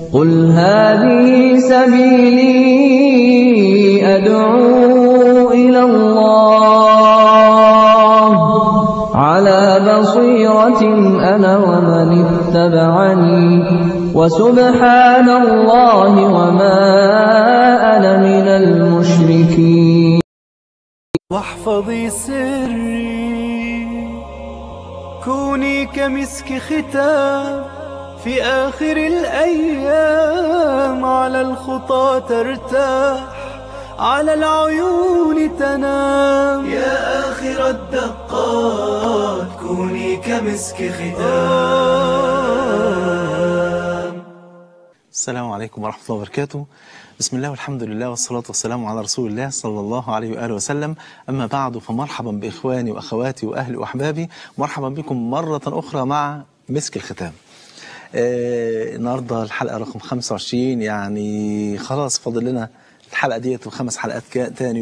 قل هذه سبيلي أدعو إلى الله على بصيرة أنا ومن اتبعني وسبحان الله وما أنا من المشركين واحفظي سري كوني كمسك ختام في آخر الأيام على الخطى ترتاح على العيون تنام يا آخر الدقات كوني كمسك ختام السلام عليكم ورحمة الله وبركاته بسم الله والحمد لله والصلاة والسلام على رسول الله صلى الله عليه وآله وسلم أما بعد فمرحبا بإخواني وأخواتي وأهلي وأحبابي مرحبا بكم مرة أخرى مع مسك الختام آه النهاردة الحلقة رقم 25 يعني خلاص فاضل لنا الحلقة ديت وخمس حلقات كا- تاني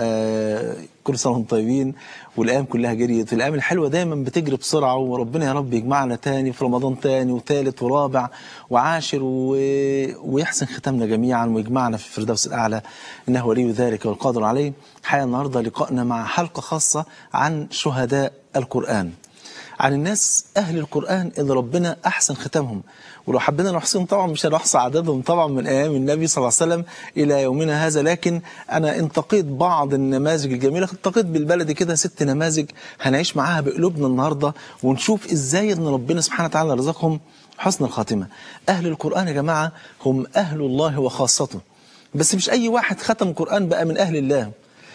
ويبقى كل سنة وانتم طيبين والأيام كلها جريت الأيام الحلوة دايما بتجري بسرعة وربنا يا رب يجمعنا تاني في رمضان تاني وتالت ورابع وعاشر و... ويحسن ختامنا جميعا ويجمعنا في الفردوس الأعلى إنه ولي ذلك والقادر عليه حقيقة النهاردة لقائنا مع حلقة خاصة عن شهداء القرآن عن الناس أهل القرآن اللي ربنا أحسن ختامهم ولو حبينا نحصيهم طبعا مش هنحصى عددهم طبعا من أيام النبي صلى الله عليه وسلم إلى يومنا هذا لكن أنا انتقيت بعض النماذج الجميلة انتقيت بالبلدي كده ست نماذج هنعيش معاها بقلوبنا النهاردة ونشوف إزاي أن ربنا سبحانه وتعالى رزقهم حسن الخاتمة أهل القرآن يا جماعة هم أهل الله وخاصته بس مش أي واحد ختم قرآن بقى من أهل الله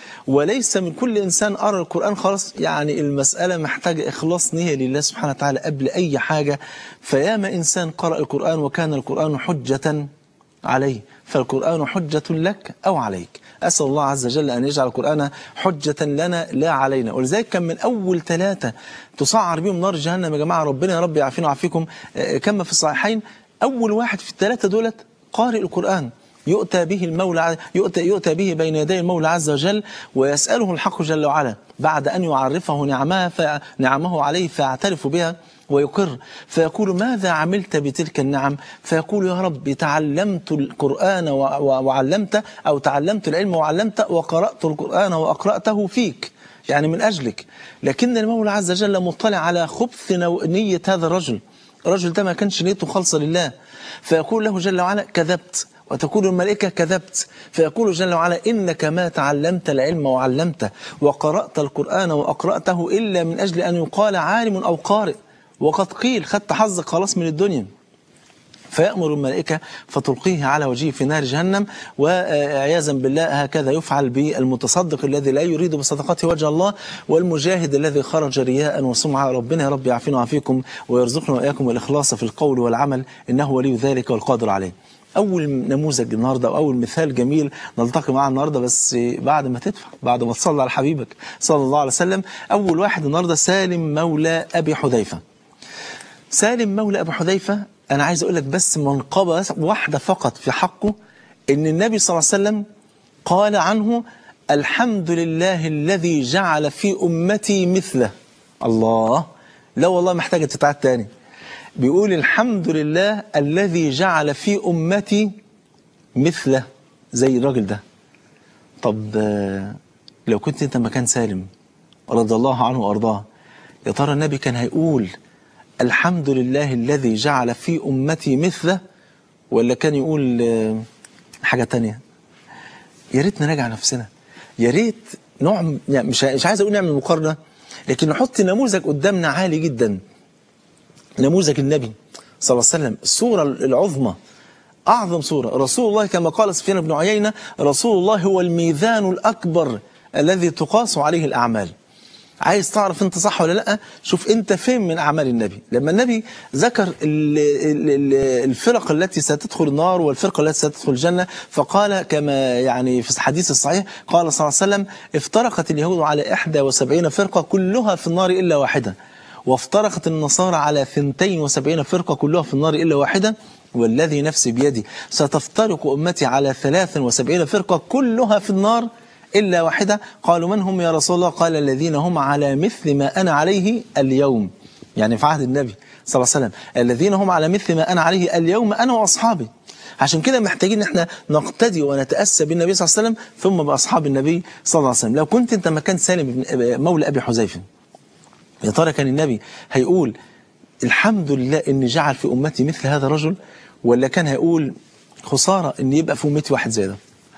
وليس من كل إنسان أرى القرآن خلاص يعني المسألة محتاجة إخلاص نية لله سبحانه وتعالى قبل أي حاجة فياما إنسان قرأ القرآن وكان القرآن حجة عليه فالقرآن حجة لك أو عليك أسأل الله عز وجل أن يجعل القرآن حجة لنا لا علينا ولذلك كان من أول ثلاثة تسعر بهم نار جهنم يا جماعة ربنا يا رب يعافينا ويعافيكم آه، كما في الصحيحين أول واحد في الثلاثة دولت قارئ القرآن يؤتى به المولى يؤتى, يؤتى به بين يدي المولى عز وجل ويسأله الحق جل وعلا بعد أن يعرفه نعمها ف- نعمه عليه فيعترف بها ويقر فيقول ماذا عملت بتلك النعم فيقول يا رب تعلمت القرآن و- و- وعلمت أو تعلمت العلم وعلمت وقرأت القرآن وأقرأته فيك يعني من أجلك لكن المولى عز وجل مطلع على خبث نو- نية هذا الرجل الرجل ده ما كانش نيته خالصة لله فيقول له جل وعلا كذبت وتقول الملائكة كذبت فيقول جل وعلا إنك ما تعلمت العلم وعلمته وقرأت القرآن وأقرأته إلا من أجل أن يقال عالم أو قارئ وقد قيل خدت حظك خلاص من الدنيا فيأمر الملائكة فتلقيه على وجهه في نار جهنم وعياذا بالله هكذا يفعل بالمتصدق الذي لا يريد بصدقته وجه الله والمجاهد الذي خرج رياء وسمعة ربنا يا رب يعافينا ويعافيكم ويرزقنا وإياكم الإخلاص في القول والعمل إنه ولي ذلك والقادر عليه أول نموذج النهاردة أو أول مثال جميل نلتقي معاه النهاردة بس بعد ما تدفع بعد ما تصلي على حبيبك صلى الله عليه وسلم أول واحد النهاردة سالم مولى أبي حذيفة سالم مولى أبو حذيفة أنا عايز أقول لك بس منقبة واحدة فقط في حقه إن النبي صلى الله عليه وسلم قال عنه الحمد لله الذي جعل في أمتي مثله الله لا والله محتاجة تتعاد تاني بيقول الحمد لله الذي جعل في أمتي مثله زي الراجل ده طب آه، لو كنت انت مكان سالم رضي الله عنه وارضاه يا ترى النبي كان هيقول الحمد لله الذي جعل في امتي مثله ولا كان يقول آه، حاجه تانية يا ريت نراجع نفسنا يا ريت نوع يعني مش مش عايز اقول نعمل مقارنه لكن نحط نموذج قدامنا عالي جدا نموذج النبي صلى الله عليه وسلم الصورة العظمى أعظم صورة رسول الله كما قال سفيان بن عيينة رسول الله هو الميزان الأكبر الذي تقاس عليه الأعمال عايز تعرف انت صح ولا لا شوف انت فين من اعمال النبي لما النبي ذكر ال- ال- ال- الفرق التي ستدخل النار والفرقه التي ستدخل الجنه فقال كما يعني في الحديث الصحيح قال صلى الله عليه وسلم افترقت اليهود على 71 فرقه كلها في النار الا واحده وافترقت النصارى على 72 فرقة كلها في النار إلا واحدة والذي نفسي بيدي ستفترق أمتي على 73 فرقة كلها في النار إلا واحدة قالوا من هم يا رسول الله قال الذين هم على مثل ما أنا عليه اليوم يعني في عهد النبي صلى الله عليه وسلم الذين هم على مثل ما أنا عليه اليوم أنا وأصحابي عشان كده محتاجين ان احنا نقتدي ونتاسى بالنبي صلى الله عليه وسلم ثم باصحاب النبي صلى الله عليه وسلم لو كنت انت مكان سالم بن مولى ابي حذيفه يا ترى كان النبي هيقول الحمد لله ان جعل في امتي مثل هذا الرجل ولا كان هيقول خساره ان يبقى في امتي واحد زي ده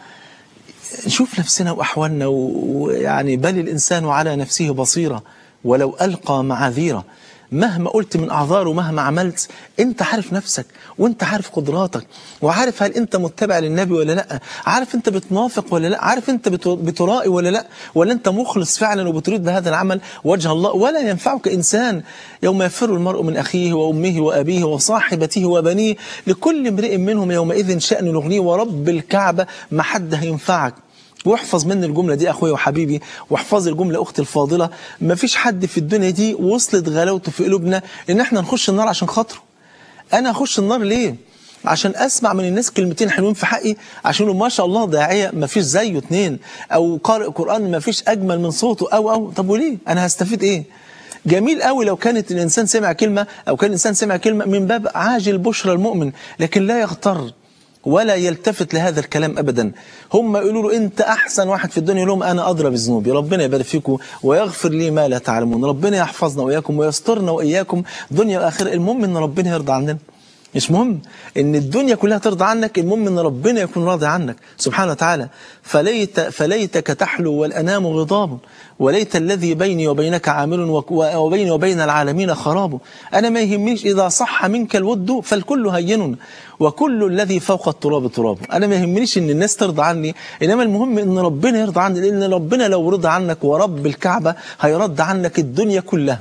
نشوف نفسنا واحوالنا و- ويعني بل الانسان على نفسه بصيره ولو القى معاذيره مهما قلت من اعذار ومهما عملت انت عارف نفسك وانت عارف قدراتك وعارف هل انت متبع للنبي ولا لا عارف انت بتنافق ولا لا عارف انت بت- بترائي ولا لا ولا انت مخلص فعلا وبتريد بهذا العمل وجه الله ولا ينفعك انسان يوم يفر المرء من اخيه وامه وابيه وصاحبته وبنيه لكل امرئ منهم يومئذ شان يغنيه ورب الكعبه ما حد هينفعك واحفظ مني الجملة دي أخويا وحبيبي واحفظ الجملة أختي الفاضلة مفيش حد في الدنيا دي وصلت غلاوته في قلوبنا إن احنا نخش النار عشان خاطره أنا أخش النار ليه؟ عشان أسمع من الناس كلمتين حلوين في حقي عشان يقولوا ما شاء الله داعية مفيش زيه اتنين أو قارئ قرآن مفيش أجمل من صوته أو أو طب وليه؟ أنا هستفيد إيه؟ جميل قوي لو كانت الإنسان سمع كلمة أو كان الإنسان سمع كلمة من باب عاجل بشرى المؤمن لكن لا يغتر ولا يلتفت لهذا الكلام ابدا هم يقولوا له انت احسن واحد في الدنيا يقول لهم انا ادرى بذنوبي ربنا يبارك فيكم ويغفر لي ما لا تعلمون ربنا يحفظنا واياكم ويسترنا واياكم دنيا واخره المهم ان ربنا يرضى عننا مش مهم ان الدنيا كلها ترضى عنك المهم ان ربنا يكون راضي عنك سبحانه وتعالى فليت فليتك تحلو والانام غضاب وليت الذي بيني وبينك عامل وك- وبيني وبين العالمين خراب انا ما يهمنيش اذا صح منك الود فالكل هين وكل الذي فوق التراب تراب انا ما يهمنيش ان الناس ترضى عني انما المهم ان ربنا يرضى عني لان ربنا لو رضى عنك ورب الكعبه هيرد عنك الدنيا كلها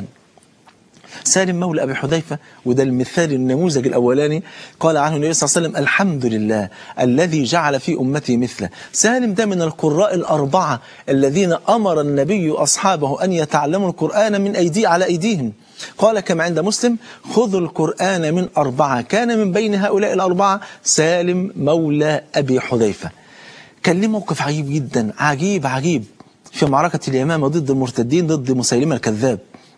سالم مولى أبي حذيفة وده المثال النموذج الأولاني قال عنه النبي صلى الله عليه وسلم الحمد لله الذي جعل في أمتي مثله سالم ده من القراء الأربعة الذين أمر النبي أصحابه أن يتعلموا القرآن من أيدي على أيديهم قال كما عند مسلم خذوا القرآن من أربعة كان من بين هؤلاء الأربعة سالم مولى أبي حذيفة كان ليه موقف عجيب جدا عجيب عجيب في معركة اليمامة ضد المرتدين ضد مسيلمة الكذاب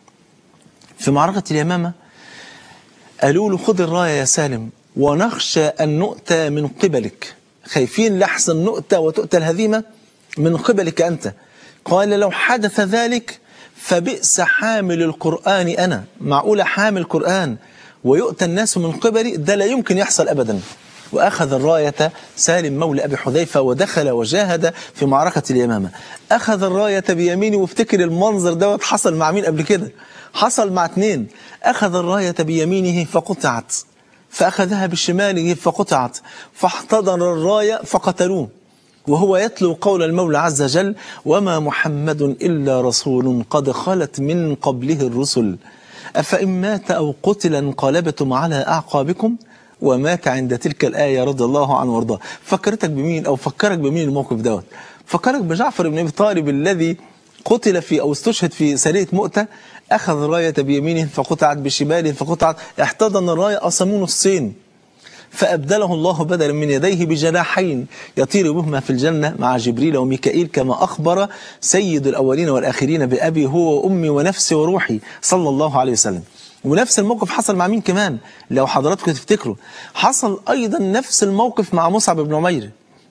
في معركة اليمامة قالوا له خذ الراية يا سالم ونخشى أن نؤتى من قبلك خايفين لحسن نؤتى وتؤتى الهزيمة من قبلك أنت قال لو حدث ذلك فبئس حامل القرآن أنا معقولة حامل قرآن ويؤتى الناس من قبلي ده لا يمكن يحصل أبدا وأخذ الراية سالم مولى أبي حذيفة ودخل وجاهد في معركة اليمامة أخذ الراية بيمينه وافتكر المنظر دوت حصل مع مين قبل كده حصل مع اثنين أخذ الراية بيمينه فقطعت فأخذها بشماله فقطعت فاحتضن الراية فقتلوه وهو يتلو قول المولى عز وجل وما محمد إلا رسول قد خلت من قبله الرسل أفإن مات أو قتل انقلبتم على أعقابكم ومات عند تلك الآية رضي الله عنه وارضاه فكرتك بمين أو فكرك بمين الموقف دوت فكرك بجعفر بن أبي طالب الذي قتل في أو استشهد في سرية مؤتة أخذ الراية بيمينه فقطعت بشماله فقطعت احتضن الراية قسموه نصين فأبدله الله بدلا من يديه بجناحين يطير بهما في الجنة مع جبريل وميكائيل كما أخبر سيد الأولين والآخرين بأبي هو وأمي ونفسي وروحي صلى الله عليه وسلم ونفس الموقف حصل مع مين كمان لو حضراتكم تفتكروا حصل أيضا نفس الموقف مع مصعب بن عمير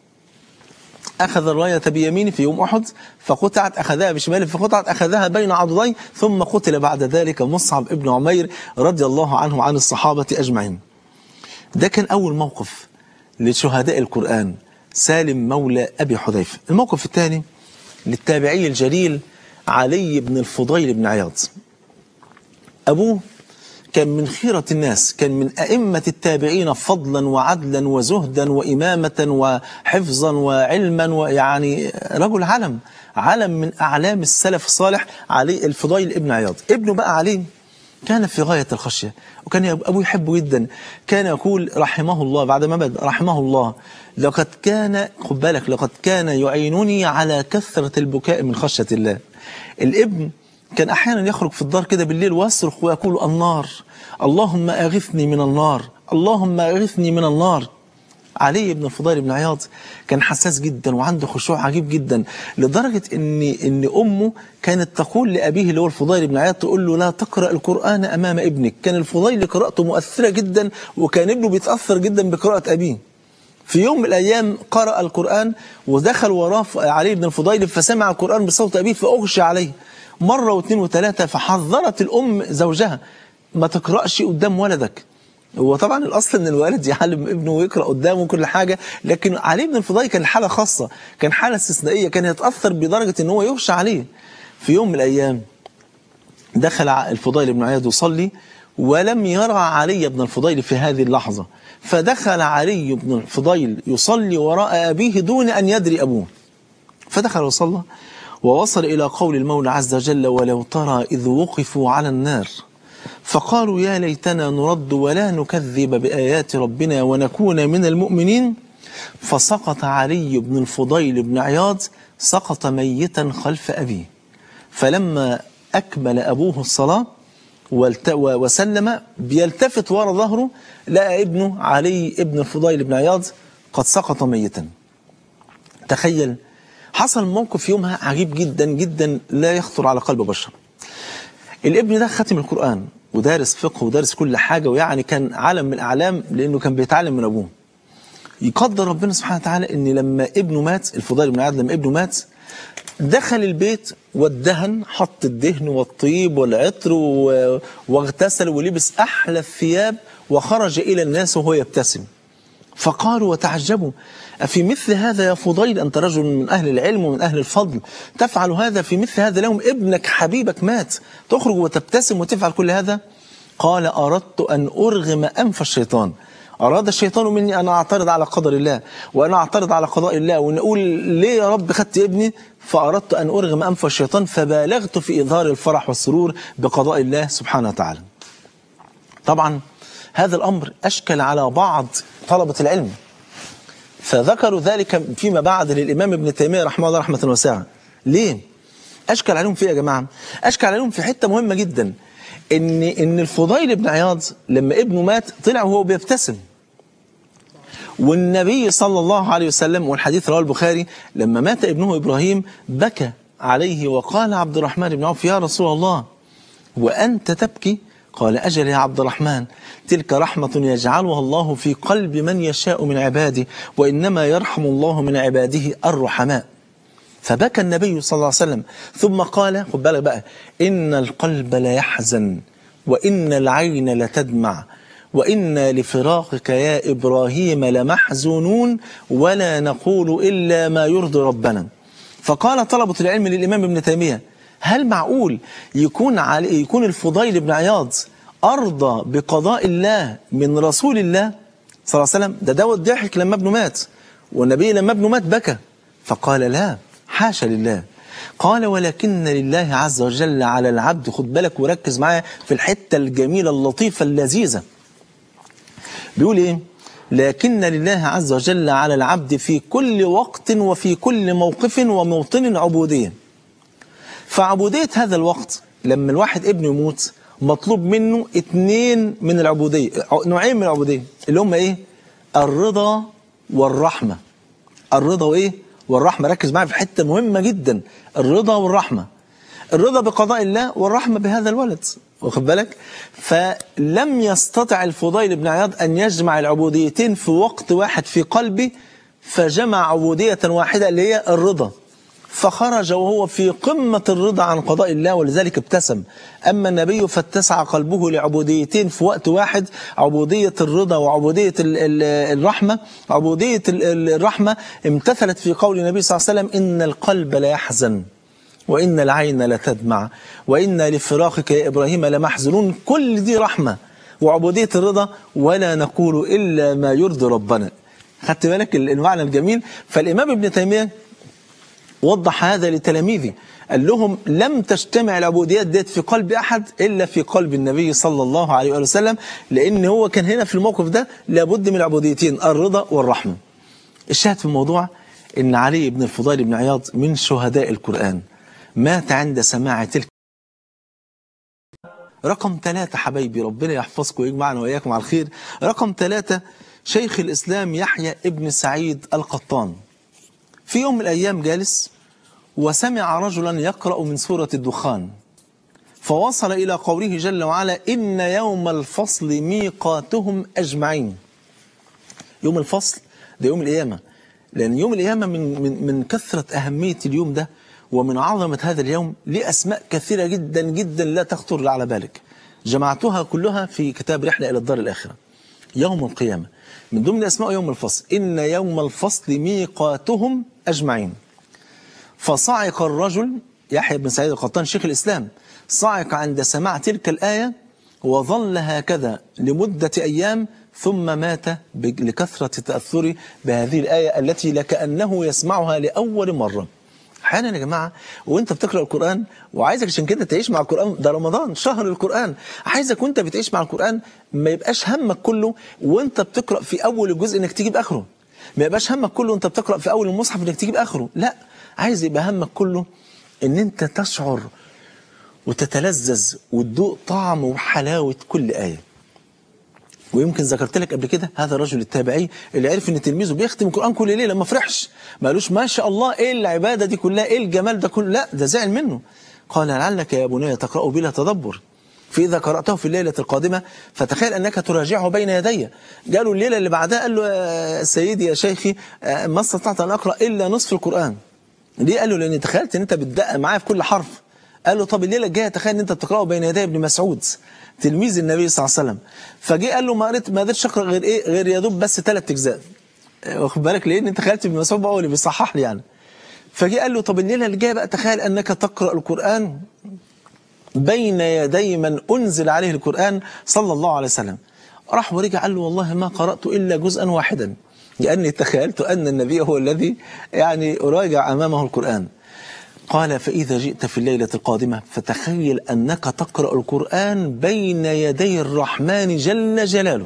أخذ الراية بيمينه في يوم أحد فقطعت أخذها بشماله فقطعت أخذها بين عضدين ثم قتل بعد ذلك مصعب بن عمير رضي الله عنه عن الصحابة أجمعين ده كان أول موقف لشهداء القرآن سالم مولى أبي حذيفة الموقف الثاني للتابعي الجليل علي بن الفضيل بن عياض أبوه كان من خيرة الناس كان من أئمة التابعين فضلا وعدلا وزهدا وإمامة وحفظا وعلما ويعني رجل علم علم من أعلام السلف الصالح علي الفضيل ابن عياض ابنه بقى علي كان في غاية الخشية وكان أبوه يحبه جدا كان يقول رحمه الله بعد ما بدأ رحمه الله لقد كان خد بالك لقد كان يعينني على كثرة البكاء من خشية الله الابن كان أحيانا يخرج في الدار كده بالليل ويصرخ ويقول النار اللهم أغثني من النار اللهم أغثني من النار علي بن الفضيل بن عياض كان حساس جدا وعنده خشوع عجيب جدا لدرجة ان ان امه كانت تقول لابيه اللي هو الفضيل بن عياض تقول له لا تقرأ القرآن امام ابنك كان الفضيل قراءته مؤثرة جدا وكان ابنه بيتأثر جدا بقراءة ابيه في يوم من الأيام قرأ القرآن ودخل وراه علي بن الفضيل فسمع القرآن بصوت أبيه فأغشى عليه مرة واثنين وثلاثة فحذرت الأم زوجها ما تقرأش قدام ولدك هو طبعا الأصل أن الوالد يعلم ابنه ويقرأ قدامه كل حاجة لكن علي بن الفضيل كان حالة خاصة كان حالة استثنائية كان يتأثر بدرجة أن هو يغشى عليه في يوم من الأيام دخل الفضيل بن عياض يصلي ولم يرى علي بن الفضيل في هذه اللحظة فدخل علي بن الفضيل يصلي وراء أبيه دون أن يدري أبوه فدخل وصلى ووصل إلى قول المولى عز وجل ولو ترى إذ وقفوا على النار فقالوا يا ليتنا نرد ولا نكذب بآيات ربنا ونكون من المؤمنين فسقط علي بن الفضيل بن عياض سقط ميتا خلف أبيه فلما أكمل أبوه الصلاة وسلم بيلتفت وراء ظهره لقى ابنه علي ابن الفضيل بن عياض قد سقط ميتا تخيل حصل موقف يومها عجيب جدا جدا لا يخطر على قلب بشر الابن ده ختم القرآن ودارس فقه ودارس كل حاجة ويعني كان عالم من الأعلام لأنه كان بيتعلم من أبوه يقدر ربنا سبحانه وتعالى ان لما ابنه مات الفضيل بن عياض لما ابنه مات دخل البيت والدهن حط الدهن والطيب والعطر واغتسل ولبس أحلى الثياب وخرج إلى الناس وهو يبتسم فقالوا وتعجبوا أفي مثل هذا يا فضيل أنت رجل من أهل العلم ومن أهل الفضل تفعل هذا في مثل هذا اليوم ابنك حبيبك مات تخرج وتبتسم وتفعل كل هذا قال أردت أن أرغم أنف الشيطان أراد الشيطان مني أن أعترض على قدر الله وأن أعترض على قضاء الله وأن أقول ليه يا رب خدت ابني فأردت أن أرغم أنف الشيطان فبالغت في إظهار الفرح والسرور بقضاء الله سبحانه وتعالى طبعا هذا الأمر أشكل على بعض طلبة العلم فذكروا ذلك فيما بعد للإمام ابن تيمية رحمه الله رحمة واسعة ليه؟ أشكل عليهم في إيه يا جماعة أشكل عليهم في حتة مهمة جدا إن, إن الفضيل بن عياض لما ابنه مات طلع وهو بيبتسم والنبي صلى الله عليه وسلم والحديث رواه البخاري لما مات ابنه إبراهيم بكى عليه وقال عبد الرحمن بن عوف يا رسول الله وأنت تبكي قال أجل يا عبد الرحمن تلك رحمة يجعلها الله في قلب من يشاء من عباده وإنما يرحم الله من عباده الرحماء فبكى النبي صلى الله عليه وسلم ثم قال خد بالك بقى إن القلب لا يحزن وإن العين لتدمع وإنا لفراقك يا إبراهيم لمحزونون ولا نقول إلا ما يرضي ربنا فقال طلبة العلم للإمام ابن تيمية هل معقول يكون علي يكون الفضيل بن عياض أرضى بقضاء الله من رسول الله صلى الله عليه وسلم ده دوت ضحك لما ابنه مات والنبي لما ابنه مات بكى فقال لا حاشا لله قال ولكن لله عز وجل على العبد خد بالك وركز معايا في الحتة الجميلة اللطيفة اللذيذة بيقول ايه لكن لله عز وجل على العبد في كل وقت وفي كل موقف وموطن عبودية فعبودية هذا الوقت لما الواحد ابنه يموت مطلوب منه اتنين من العبودية نوعين من العبودية اللي هم ايه الرضا والرحمة الرضا وايه والرحمة ركز معايا في حتة مهمة جدا الرضا والرحمة الرضا بقضاء الله والرحمة بهذا الولد واخد بالك فلم يستطع الفضيل بن عياض أن يجمع العبوديتين في وقت واحد في قلبه فجمع عبودية واحدة اللي هي الرضا فخرج وهو في قمة الرضا عن قضاء الله ولذلك ابتسم أما النبي فاتسع قلبه لعبوديتين في وقت واحد عبودية الرضا وعبودية الرحمة عبودية الرحمة امتثلت في قول النبي صلى الله عليه وسلم إن القلب لا يحزن وإن العين لتدمع وإن لفراقك يا إبراهيم لمحزنون كل دي رحمة وعبودية الرضا ولا نقول إلا ما يرضي ربنا خدت بالك المعنى الجميل فالإمام ابن تيمية وضح هذا لتلاميذه قال لهم لم تجتمع العبوديات ديت في قلب أحد إلا في قلب النبي صلى الله عليه وسلم لأن هو كان هنا في الموقف ده لابد من العبوديتين الرضا والرحمة الشاهد في الموضوع إن علي بن الفضيل بن عياض من شهداء القرآن مات عند سماع تلك رقم ثلاثة حبايبي ربنا يحفظكم ويجمعنا وإياكم على الخير رقم ثلاثة شيخ الإسلام يحيى ابن سعيد القطان في يوم من الأيام جالس وسمع رجلا يقرأ من سورة الدخان فوصل إلى قوله جل وعلا إن يوم الفصل ميقاتهم أجمعين يوم الفصل ده يوم القيامة لأن يوم القيامة من, من, من كثرة أهمية اليوم ده ومن عظمة هذا اليوم ليه أسماء كثيرة جدا جدا لا تخطر على بالك جمعتها كلها في كتاب رحلة إلى الدار الآخرة يوم القيامة من ضمن أسماء يوم الفصل إن يوم الفصل ميقاتهم أجمعين فصعق الرجل يحيى بن سعيد القطان شيخ الإسلام صعق عند سماع تلك الآية وظل هكذا لمدة أيام ثم مات ب- لكثرة تأثره بهذه الآية التي لكأنه يسمعها لأول مرة احيانا يا جماعه وانت بتقرا القران وعايزك عشان كده تعيش مع القران ده رمضان شهر القران عايزك وانت بتعيش مع القران ما يبقاش همك كله وانت بتقرا في اول الجزء انك تجيب اخره ما يبقاش همك كله وانت بتقرا في اول المصحف انك تجيب اخره لا عايز يبقى همك كله ان انت تشعر وتتلذذ وتذوق طعم وحلاوه كل ايه ويمكن ذكرت لك قبل كده هذا الرجل التابعي اللي عرف ان تلميذه بيختم القران كل ليله ما فرحش ما قالوش ما شاء الله ايه العباده دي كلها ايه الجمال ده كله لا ده زعل منه قال لعلك يا بني تقرا بلا تدبر فإذا قرأته في الليلة القادمة فتخيل أنك تراجعه بين يدي قالوا الليلة اللي بعدها قال له يا سيدي يا شيخي آه، ما استطعت أن أقرأ إلا نصف القرآن ليه قال له لأن تخيلت أن أنت بتدقق معايا في كل حرف قال له طب الليلة الجاية تخيل أن أنت بتقرأه بين يدي ابن مسعود تلميذ النبي صلى الله عليه وسلم فجه قال له ما قريت ما قدرتش أقرأ غير إيه غير يا دوب بس ثلاث أجزاء آه، واخد بالك لأن أنت تخيلت ابن مسعود بقى هو اللي بيصحح لي يعني فجه قال له طب الليلة اللي جاية بقى تخيل أنك تقرأ القرآن بين يدي من أنزل عليه القرآن صلى الله عليه وسلم راح ورجع قال له والله ما قرأت إلا جزءا واحدا لأني تخيلت أن النبي هو الذي يعني أراجع أمامه القرآن قال فإذا جئت في الليلة القادمة فتخيل أنك تقرأ القرآن بين يدي الرحمن جل جلاله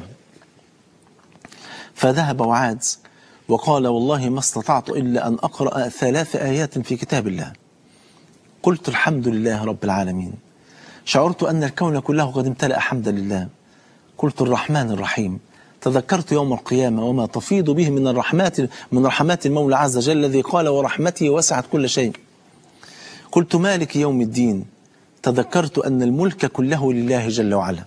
فذهب وعاد وقال والله ما استطعت إلا أن أقرأ ثلاث آيات في كتاب الله قلت الحمد لله رب العالمين شعرت أن الكون كله قد امتلأ حمدا لله قلت الرحمن الرحيم تذكرت يوم القيامة وما تفيض به من الرحمات من رحمات المولى عز وجل الذي قال ورحمتي وسعت كل شيء قلت مالك يوم الدين تذكرت أن الملك كله لله جل وعلا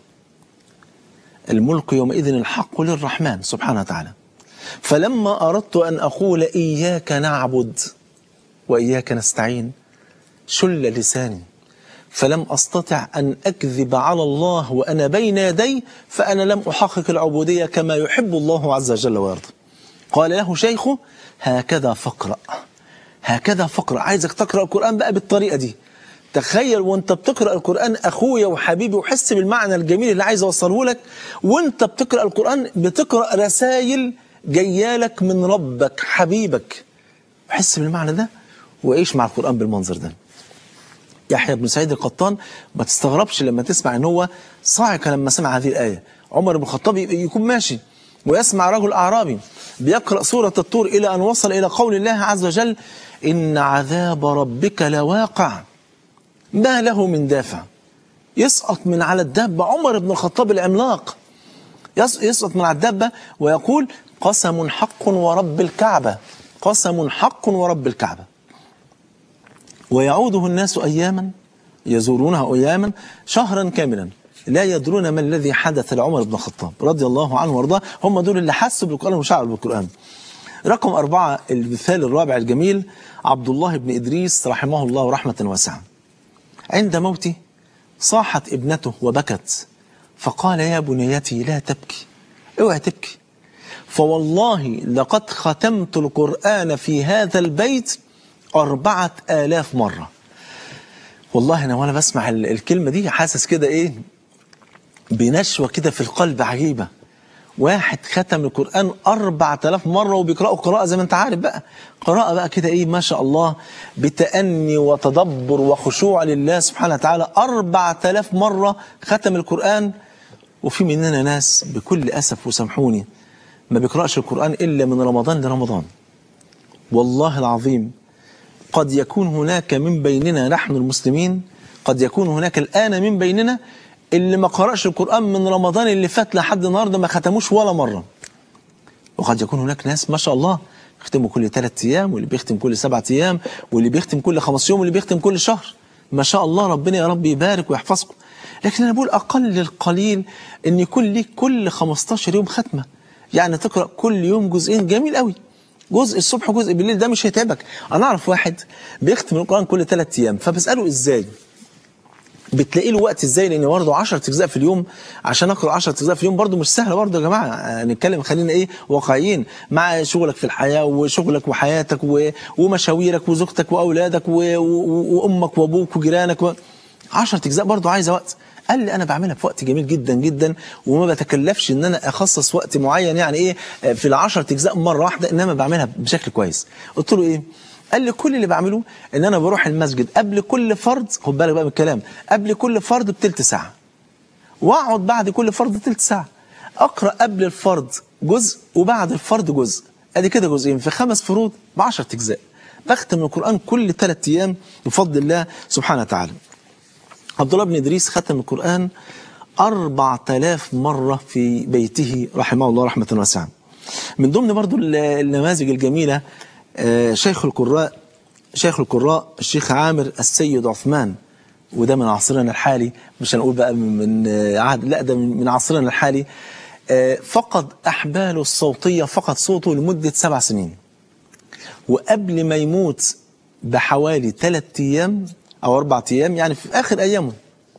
الملك يومئذ الحق للرحمن سبحانه وتعالى فلما أردت أن أقول إياك نعبد وإياك نستعين شل لساني فلم أستطع أن أكذب على الله وأنا بين يدي فأنا لم أحقق العبودية كما يحب الله عز وجل ويرضى قال له شيخه هكذا فاقرأ هكذا فاقرأ عايزك تقرأ القرآن بقى بالطريقة دي تخيل وانت بتقرأ القرآن أخويا وحبيبي وحس بالمعنى الجميل اللي عايز أوصله لك وانت بتقرأ القرآن بتقرأ رسائل جيالك من ربك حبيبك حس بالمعنى ده وعيش مع القرآن بالمنظر ده يحيى بن سعيد القطان ما تستغربش لما تسمع ان هو صاعق لما سمع هذه الآية عمر بن الخطاب يكون ماشي ويسمع رجل أعرابي بيقرأ سورة الطور إلى أن وصل إلى قول الله عز وجل إن عذاب ربك لواقع ما له من دافع يسقط من على الدابة عمر بن الخطاب العملاق يس- يسقط من على الدابة ويقول قسم حق ورب الكعبة قسم حق ورب الكعبة ويعوده الناس أياما يزورونها أياما شهرا كاملا لا يدرون ما الذي حدث لعمر بن الخطاب رضي الله عنه وارضاه هم دول اللي حسوا بالقرآن وشعروا بالقرآن رقم أربعة المثال الرابع الجميل عبد الله بن إدريس رحمه الله رحمة واسعة عند موته صاحت ابنته وبكت فقال يا بنيتي لا تبكي اوعي تبكي فوالله لقد ختمت القرآن في هذا البيت أربعة آلاف مرة والله أنا وأنا بسمع ال- الكلمة دي حاسس كده إيه بنشوة كده في القلب عجيبة واحد ختم القرآن أربعة آلاف مرة وبيقرأوا قراءة زي ما أنت عارف بقى قراءة بقى كده إيه ما شاء الله بتأني وتدبر وخشوع لله سبحانه وتعالى أربعة آلاف مرة ختم القرآن وفي مننا ناس بكل أسف وسامحوني ما بيقرأش القرآن إلا من رمضان لرمضان والله العظيم قد يكون هناك من بيننا نحن المسلمين قد يكون هناك الآن من بيننا اللي ما قرأش القرآن من رمضان اللي فات لحد النهاردة ما ختموش ولا مرة وقد يكون هناك ناس ما شاء الله بيختموا كل ثلاث أيام واللي بيختم كل سبعة أيام واللي بيختم كل خمس يوم واللي بيختم كل شهر ما شاء الله ربنا يا رب يبارك ويحفظكم لكن أنا بقول أقل القليل أن يكون ليك كل 15 يوم ختمة يعني تقرأ كل يوم جزئين جميل قوي جزء الصبح وجزء بالليل ده مش هيتعبك انا اعرف واحد بيختم القرآن كل ثلاث ايام فبسأله ازاي بتلاقي له وقت ازاي لان برضه 10 اجزاء في اليوم عشان اقرا 10 اجزاء في اليوم برضه مش سهله برضه يا جماعه آه، نتكلم خلينا ايه واقعيين مع شغلك في الحياه وشغلك وحياتك و- ومشاويرك وزوجتك واولادك و- و- وامك وابوك وجيرانك و... 10 اجزاء برضه عايزه وقت قال لي انا بعملها في وقت جميل جدا جدا وما بتكلفش ان انا اخصص وقت معين يعني ايه آه، في العشرة اجزاء مره واحده انما بعملها بشكل كويس قلت له ايه قال لي كل اللي بعمله ان انا بروح المسجد قبل كل فرض خد بالك بقى من الكلام قبل كل فرض بتلت ساعه واقعد بعد كل فرض تلت ساعه اقرا قبل الفرض جزء وبعد الفرض جزء ادي كده جزئين في خمس فروض ب 10 اجزاء بختم القران كل ثلاث ايام بفضل الله سبحانه وتعالى عبد الله بن ادريس ختم القران 4000 مره في بيته رحمه الله رحمه واسعه من ضمن برضو ال- النماذج الجميله آه، شيخ القراء شيخ القراء الشيخ عامر السيد عثمان وده من عصرنا الحالي مش هنقول بقى من من، آه، عهد لا ده من من عصرنا الحالي آه، فقد احباله الصوتيه فقد صوته لمده سبع سنين وقبل ما يموت بحوالي ثلاث ايام او اربع ايام يعني في اخر ايامه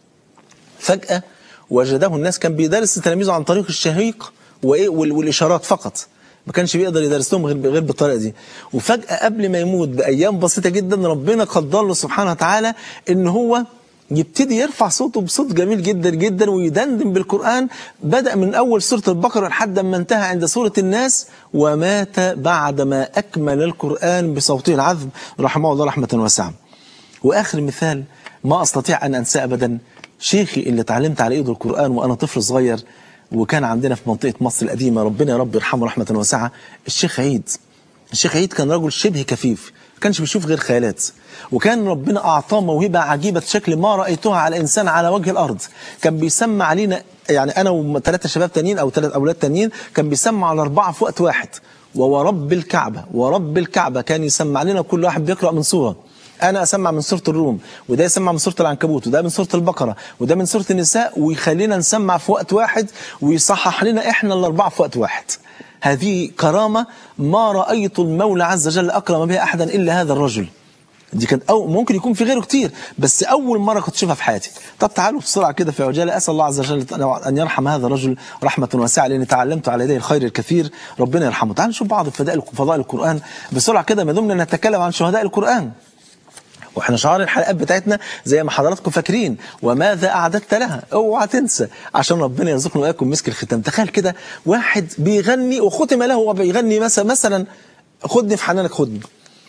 فجأة وجده الناس كان بيدرس تلاميذه عن طريق الشهيق وايه وال- والاشارات فقط ما كانش بيقدر يدرس لهم غير غير بالطريقه دي وفجأة قبل ما يموت بايام بسيطه جدا ربنا قدر له سبحانه وتعالى ان هو يبتدي يرفع صوته بصوت جميل جدا جدا ويدندن بالقرآن بدأ من أول سورة البقرة لحد ما انتهى عند سورة الناس ومات بعدما أكمل القرآن بصوته العذب رحمه الله رحمة واسعة واخر مثال ما استطيع ان انساه ابدا شيخي اللي اتعلمت على ايده القران وانا طفل صغير وكان عندنا في منطقه مصر القديمه ربنا يا رب يرحمه رحمه واسعه الشيخ عيد الشيخ عيد كان رجل شبه كفيف ما كانش بيشوف غير خيالات وكان ربنا اعطاه موهبه عجيبه شكل ما رايتها على انسان على وجه الارض كان بيسمع علينا يعني انا وثلاثه شباب تانيين او ثلاث اولاد تانيين كان بيسمع على اربعه في وقت واحد وورب الكعبه ورب الكعبه كان يسمع لنا كل واحد بيقرا من سوره انا اسمع من سوره الروم وده يسمع من سوره العنكبوت وده من سوره البقره وده من سوره النساء ويخلينا نسمع في وقت واحد ويصحح لنا احنا الاربعه في وقت واحد هذه كرامه ما رايت المولى عز وجل اكرم بها احدا الا هذا الرجل دي كانت أو ممكن يكون في غيره كتير بس اول مره كنت اشوفها في حياتي طب تعالوا بسرعه كده في عجاله اسال الله عز وجل ان يرحم هذا الرجل رحمه واسعه لاني تعلمت على يديه الخير الكثير ربنا يرحمه تعالوا نشوف بعض فضائل فضائل القران بسرعه كده ما دمنا نتكلم عن شهداء القران واحنا شعار الحلقات بتاعتنا زي ما حضراتكم فاكرين وماذا اعددت لها اوعى تنسى عشان ربنا يرزقنا واياكم مسك الختام تخيل كده واحد بيغني وختم له وهو بيغني مثلا مثلا خدني في حنانك خدني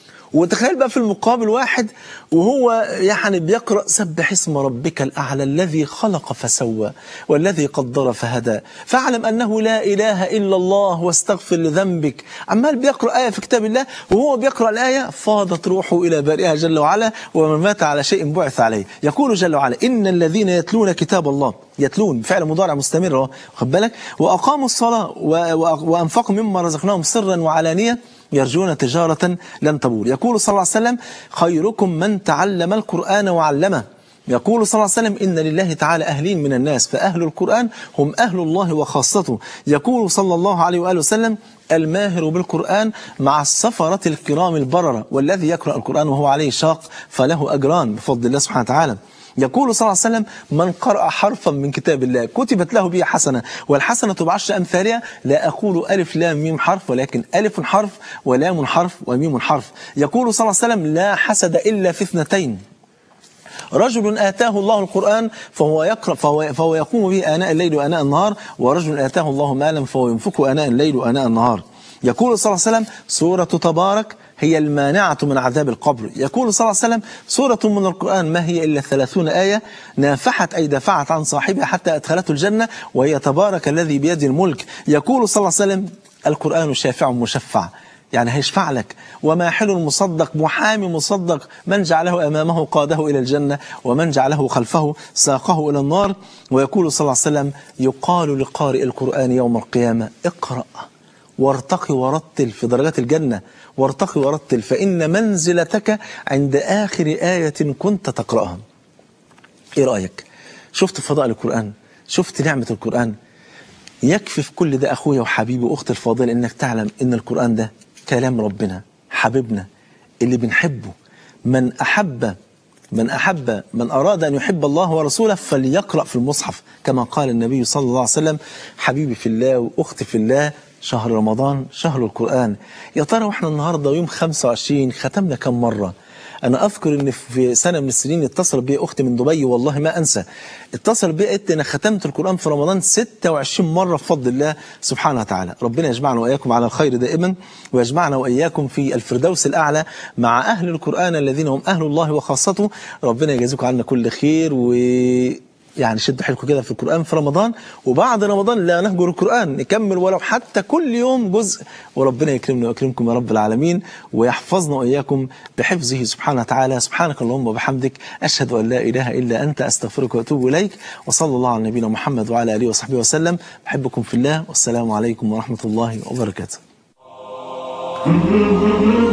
وتخيل بقى في المقابل واحد وهو يعني بيقرأ سبح اسم ربك الأعلى الذي خلق فسوى والذي قدر فهدى فاعلم أنه لا إله إلا الله واستغفر لذنبك عمال بيقرأ آية في كتاب الله وهو بيقرأ الآية فاضت روحه إلى بارئها جل وعلا ومن مات على شيء بعث عليه يقول جل وعلا إن الذين يتلون كتاب الله يتلون بفعل مضارع مستمر اهو خد بالك وأقاموا الصلاة و- و- وأنفقوا مما رزقناهم سرا وعلانية يرجون تجارة لن تبور يقول صلى الله عليه وسلم خيركم من تعلم القرآن وعلمه يقول صلى الله عليه وسلم إن لله تعالى أهلين من الناس فأهل القرآن هم أهل الله وخاصته يقول صلى الله عليه وآله وسلم الماهر بالقرآن مع السفرة الكرام البررة والذي يقرأ القرآن وهو عليه شاق فله أجران بفضل الله سبحانه وتعالى يقول صلى الله عليه وسلم من قرأ حرفا من كتاب الله كتبت له به حسنة والحسنة بعشر أمثالها لا أقول ألف لام ميم حرف ولكن ألف حرف ولام حرف وميم حرف يقول صلى الله عليه وسلم لا حسد إلا في اثنتين رجل آتاه الله القرآن فهو يقرأ فهو, فهو يقوم به آناء الليل وآناء النهار ورجل آتاه الله مالا فهو ينفقه آناء الليل وآناء النهار يقول صلى الله عليه وسلم سورة تبارك هي المانعة من عذاب القبر يقول صلى الله عليه وسلم سورة من القرآن ما هي إلا ثلاثون آية نافحت أي دفعت عن صاحبها حتى أدخلته الجنة وهي تبارك الذي بيده الملك يقول صلى الله عليه وسلم القرآن شافع مشفع يعني هيشفع لك وماحل مصدق محامي مصدق من جعله أمامه قاده إلى الجنة ومن جعله خلفه ساقه إلى النار ويقول صلى الله عليه وسلم يقال لقارئ القرآن يوم القيامة اقرأ وارتقي ورتل في درجات الجنة وارتقي ورتل فإن منزلتك عند آخر آية كنت تقرأها إيه رأيك؟ شفت فضائل القرآن؟ شفت نعمة القرآن؟ يكفي في كل ده أخويا وحبيبي وأختي الفاضل إنك تعلم إن القرآن ده كلام ربنا حبيبنا اللي بنحبه من أحب من أحب من أراد أن يحب الله ورسوله فليقرأ في المصحف كما قال النبي صلى الله عليه وسلم حبيبي في الله وأختي في الله شهر رمضان شهر القرآن يا ترى واحنا النهاردة يوم 25 ختمنا كم مرة أنا أذكر إن في سنة من السنين اتصل بي أختي من دبي والله ما أنسى اتصل بي قالت لي أنا ختمت القرآن في رمضان 26 مرة بفضل الله سبحانه وتعالى ربنا يجمعنا وإياكم على الخير دائما ويجمعنا وإياكم في الفردوس الأعلى مع أهل القرآن الذين هم أهل الله وخاصته ربنا يجازيكم عنا كل خير و يعني شدوا حيلكم كده في القرآن في رمضان وبعد رمضان لا نهجر القرآن نكمل ولو حتى كل يوم جزء وربنا يكرمنا ويكرمكم يا رب العالمين ويحفظنا وإياكم بحفظه سبحانه وتعالى سبحانك اللهم وبحمدك أشهد أن لا إله إلا أنت أستغفرك وأتوب إليك وصلى الله على نبينا محمد وعلى آله وصحبه وسلم بحبكم في الله والسلام عليكم ورحمة الله وبركاته